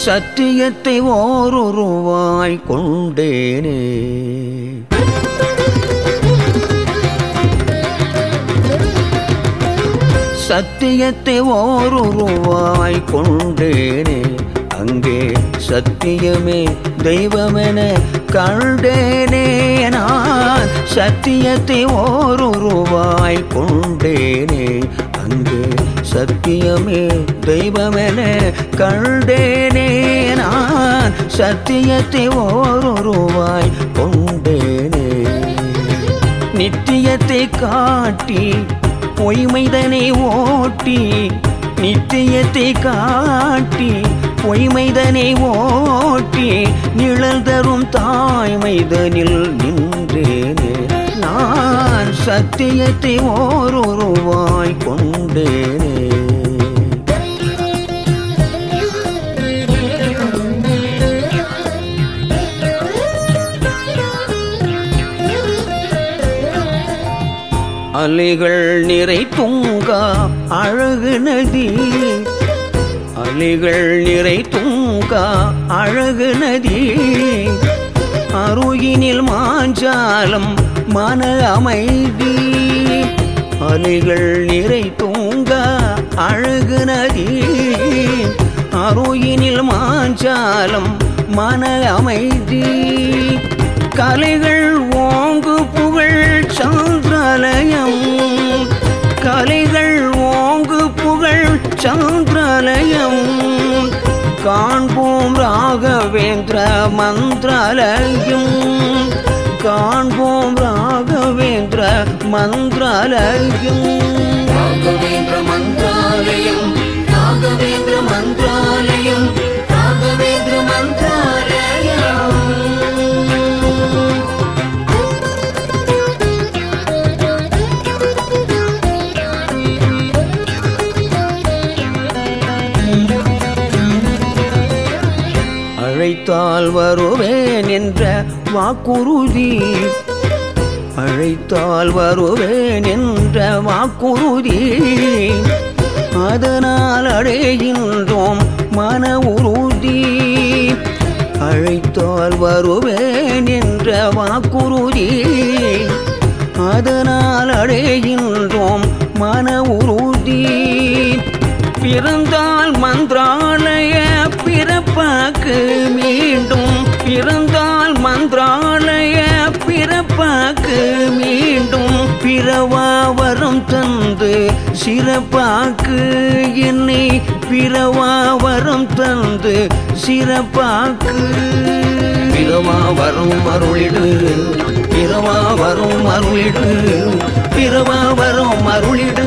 சத்தியத்தை ஓருருவாய் கொண்டேனே சத்தியத்தை ஓருருவாய் கொண்டேனே அங்கே சத்தியமே தெய்வமென கண்டேனே நான் சத்தியத்தை ஓருருவாய் கொண்டேனே அங்கே சத்தியமே தெய்வமென கண்டேனே நான் சத்தியத்தை ஓருருவாய் கொண்டேனே நித்தியத்தை காட்டி பொய்மைதனை ஓட்டி நித்தியத்தை காட்டி பொய்மைதனை ஓட்டி நிழல் தரும் தாய்மைதனில் நின்றேனே நான் சத்தியத்தை ஓருருவாய் கொண்டேனே அலைகள் நிறை துங்கா அழகு நதி அலைகள் நிறை துங்கா அழகு நதி அருகினில் மாஞ்சாலம் மன அமைதி அலைகள் நிறை தூங்கா அழகு நதி அருகினில் மாஞ்சாலம் மன அமைதி கலைகள் ஓங்கு புகழ் சந்திராலயம் கலைகள் ஓங்கு புகழ் சந்திராலயம் காண்போம் ராகவேந்திர மந்திராலயம் காண்போம் ராகவேந்திர மந்திராலயம் ராகவேந்திர மந்திராலயம் ராகவேந்திர மந்திராலயம் ராகவேந்திர மந்திராலயம் அழைத்தால் வருவேன் என்ற வாக்குறுதி அழைத்தால் வருவேன் என்ற வாக்குறுதி அதனால் அடைகின்றோம் மன உறுதி அழைத்தால் வருவேன் என்ற வாக்குறுதி அதனால் அடைகின்றோம் மன உறுதி பிறந்தால் மந்திராலய பிறப்பாக்கு மீண்டும் பிறந்தால் மந்திராலய பிறப்பாக்கு மீண்டும் பிறவா வரம் தந்து சிறப்பாக்கு என்னை பிறவா வரம் தந்து சிறப்பாக்கு பிறவா வரும் அருளிடு பிறவா வரும் அருளிடு பிறவா வரும் அருளிடு